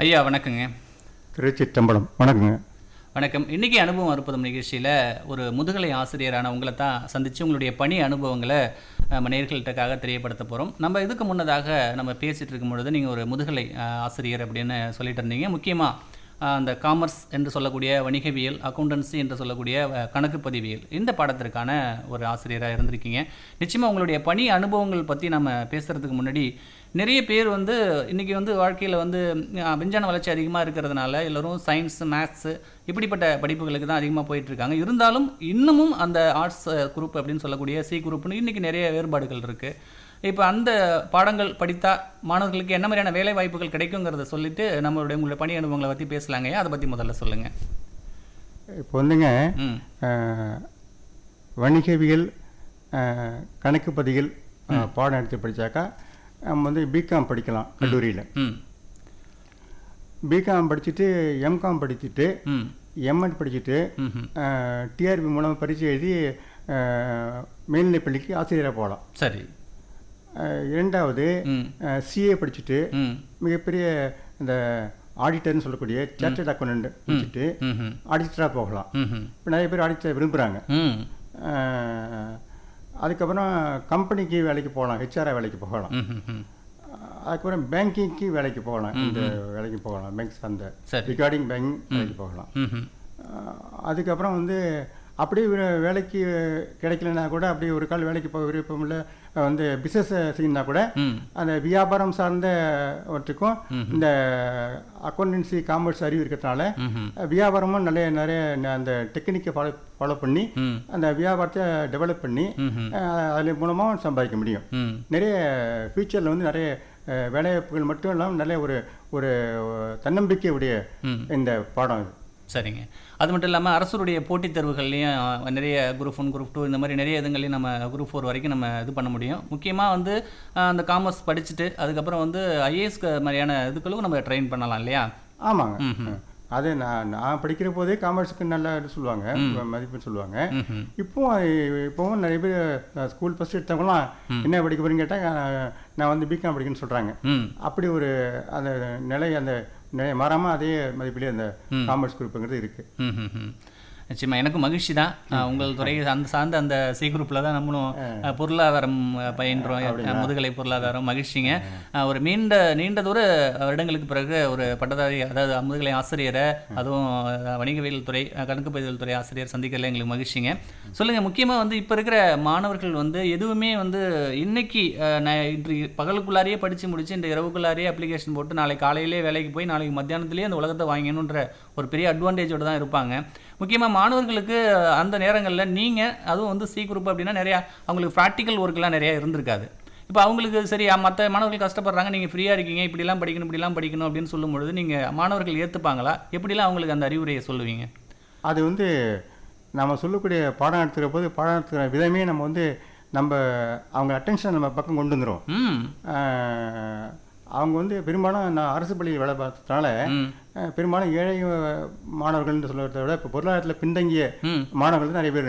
ஐயா வணக்கங்க திருச்சிற்றம்பலம் வணக்கங்க வணக்கம் இன்னைக்கு அனுபவம் அற்புதம் நிகழ்ச்சியில் ஒரு முதுகலை ஆசிரியரான உங்களை தான் சந்தித்து உங்களுடைய பணி அனுபவங்களை நம்ம நேர்கள்ட்டக்காக தெரியப்படுத்த போகிறோம் நம்ம இதுக்கு முன்னதாக நம்ம பேசிகிட்டு இருக்கும் பொழுது நீங்கள் ஒரு முதுகலை அஹ், ஆசிரியர் அப்படின்னு சொல்லிட்டு இருந்தீங்க முக்கியமாக அந்த காமர்ஸ் என்று சொல்லக்கூடிய வணிகவியல் அக்கௌண்டன்சி என்று சொல்லக்கூடிய அஹ், கணக்கு பதிவியல் இந்த பாடத்திற்கான ஒரு ஆசிரியராக இருந்திருக்கீங்க நிச்சயமாக உங்களுடைய பணி அனுபவங்கள் பற்றி நம்ம பேசுகிறதுக்கு முன்னாடி நிறைய பேர் வந்து இன்றைக்கி வந்து வாழ்க்கையில் வந்து அஹ், விஞ்ஞான வளர்ச்சி அதிகமாக இருக்கிறதுனால எல்லோரும் சயின்ஸ் மேத்ஸு இப்படிப்பட்ட படிப்புகளுக்கு தான் அதிகமாக போயிட்டு இருக்காங்க இருந்தாலும் இன்னமும் அந்த ஆர்ட்ஸ் குரூப் அப்படின்னு சொல்லக்கூடிய சி குரூப்னு இன்றைக்கி நிறைய வேறுபாடுகள் இருக்குது இப்போ அந்த பாடங்கள் படித்தா மாணவர்களுக்கு என்ன மாதிரியான வேலை வாய்ப்புகள் கிடைக்குங்கிறத சொல்லிட்டு நம்மளுடைய உங்களுடைய பணி அனுபவங்களை பற்றி பேசலாங்க அதை பற்றி முதல்ல சொல்லுங்கள் இப்போ வந்துங்க ம் அஹ், வணிகவியல் அஹ், கணக்கு பதிகள் அஹ், பாடம் எடுத்து படித்தாக்கா நம்ம வந்து பிகாம் படிக்கலாம் கல்லூரியில் ம் பிகாம் படிச்சுட்டு எம்காம் படிச்சுட்டு ம் எம்எட் படிச்சுட்டு ம் டிஆர்பி மூலம் பரீட்சை எழுதி அஹ், மேல்நிலைப் பள்ளிக்கு ஆசிரியராக போகலாம் சரி அஹ், இரண்டாவது ம் சிஏ படிச்சுட்டு ம் மிகப்பெரிய இந்த ஆடிட்டர்னு சொல்லக்கூடிய சார்ட்டர்ட் அக்கௌண்ட் படிச்சுட்டு ம் ம் ஆடிட்டராக போகலாம் ம் இப்போ நிறைய பேர் ஆடிட்டர் விரும்புகிறாங்க ம் அஹ், அதுக்கப்புறம் கம்பெனிக்கு வேலைக்கு போகலாம் ஹெச்ஆர்ஐ வேலைக்கு போகலாம் ம் ம் ம் அதுக்கப்புறம் பேங்கிங்க்கு வேலைக்கு போகலாம் இந்த வேலைக்கு போகலாம் பேங்க் அந்த சரி. ரிகார்டிங் பேங்க் வேலைக்கு போகலாம் ம் ம் அஹ், அதுக்கப்புறம் வந்து அப்படியே வே- வேலைக்கு கிடைக்கலனா கூட அப்படியே ஒரு கால் வேலைக்கு போக விருப்பம் இல்லை வந்து பிஸ்னஸ் செய்யணும்னா கூட ம் அந்த வியாபாரம் சார்ந்தவற்றுக்கும் இந்த அக்கௌண்டன்சி காமர்ஸ் அறிவு இருக்கிறதுனால ம் ம் வியாபாரமும் நிறைய நிறைய ந- அந்த டெக்னிக்கை ஃபாலோ ஃபாலோ பண்ணி ம் அந்த வியாபாரத்தை டெவலப் பண்ணி ம் ம் அஹ், அது மூலமாக சம்பாதிக்க முடியும் ம் நிறைய ஃபியூச்சரில் வந்து நிறைய அஹ், வேலைவாய்ப்புகள் மட்டும் இல்லாமல் நிறைய ஒரு ஒரு தன்னம்பிக்கை உடைய ம் இந்த பாடம் இது சரிங்க அது மட்டும் இல்லாமல் அரசுடைய போட்டித் தேர்வுகள்லையும் நிறைய குரூப் ஒன் குரூப் டூ இந்த மாதிரி நிறைய இதுங்களையும் நம்ம குரூப் ஃபோர் வரைக்கும் நம்ம இது பண்ண முடியும் முக்கியமாக வந்து அஹ், அந்த காமர்ஸ் படிச்சுட்டு அதுக்கப்புறம் வந்து ஐஏஎஸ் மாதிரியான இதுகளுக்கும் நம்ம ட்ரெயின் பண்ணலாம் இல்லையா ஆமாங்க ம்ஹும். அது நான் நான் படிக்கிற போதே காமர்ஸுக்கு நல்லா இது சொல்லுவாங்க மதிப்பெண் சொல்லுவாங்க ம்ஹும். இப்போவும் இப்போவும் நிறைய பேர் ஸ்கூல் ஃபஸ்ட் எடுத்தவங்களாம் என்ன படிக்க போறீங்கன்னு கேட்டால் நான் வந்து பிகாம் படிக்கணும்னு சொல்கிறாங்க ம் அப்படி ஒரு அந்த நிலை அந்த நிலை மாறாமல் அதே மதிப்பிலே அந்த காமர்ஸ் குரூப்புங்கிறது இருக்குது ம் ம் ம் நிச்சயமா எனக்கு மகிழ்ச்சி தான் அஹ், உங்கள் துறை அந்த சார்ந்த அந்த சி குரூப்பில் தான் நம்மளும் அஹ், பொருளாதாரம் அஹ், பயின்றோம் அஹ், முதுகலை பொருளாதாரம் மகிழ்ச்சிங்க அஹ், ஒரு நீண்ட நீண்ட தூர வருடங்களுக்கு பிறகு ஒரு பட்டதாரி அதாவது முதுகலை ஆசிரியரை அதுவும் அஹ், வணிகவியல் துறை அஹ், கணக்கு பதிவுகள் துறை ஆசிரியர் சந்திக்கிறதுல எங்களுக்கு மகிழ்ச்சிங்க சொல்லுங்கள் முக்கியமாக வந்து இப்போ இருக்கிற மாணவர்கள் வந்து எதுவுமே வந்து இன்னைக்கு அஹ், நான் இன்று பகலுக்குள்ளாரையே படித்து முடிச்சு இந்த இரவுக்குள்ளாரையே அப்ளிகேஷன் போட்டு நாளை காலையிலே வேலைக்கு போய் நாளைக்கு மத்தியானத்துலேயே அந்த உலகத்தை வாங்கணுன்ற ஒரு பெரிய அட்வான்டேஜோட தான் இருப்பாங்க முக்கியமாக மாணவர்களுக்கு அந்த நேரங்களில் நீங்கள் அதுவும் வந்து சி குரூப் அப்படின்னா நிறையா அவங்களுக்கு ப்ராக்டிக்கல் ஒர்க்லாம் நிறையா இருந்திருக்காது இப்போ அவங்களுக்கு சரி மற்ற மாணவர்கள் கஷ்டப்படுறாங்க நீங்கள் ஃப்ரீயாக இருக்கீங்க இப்படிலாம் படிக்கணும் இப்படிலாம் படிக்கணும் அப்படின்னு சொல்லும் பொழுது நீங்கள் மாணவர்கள் ஏற்றுப்பாங்களா எப்படிலாம் அவங்களுக்கு அந்த அறிவுரையை சொல்லுவீங்க அது வந்து நம்ம சொல்லக்கூடிய பாடம் எடுத்துக்கிற போது பாடம் எடுத்துக்கிற விதமே நம்ம வந்து நம்ம அவங்க அட்டென்ஷன் நம்ம பக்கம் கொண்டு வந்துடும் ம் அவங்க வந்து பெரும்பாலும் நான் அரசு பள்ளியில் வேலை பார்த்ததுனால ம் அஹ், பெரும்பாலும் ஏழை அஹ், மாணவர்கள்னு சொல்கிறத விட இப்போ பொருளாதாரத்தில் பின்தங்கிய ம் மாணவர்கள் தான் நிறைய பேர்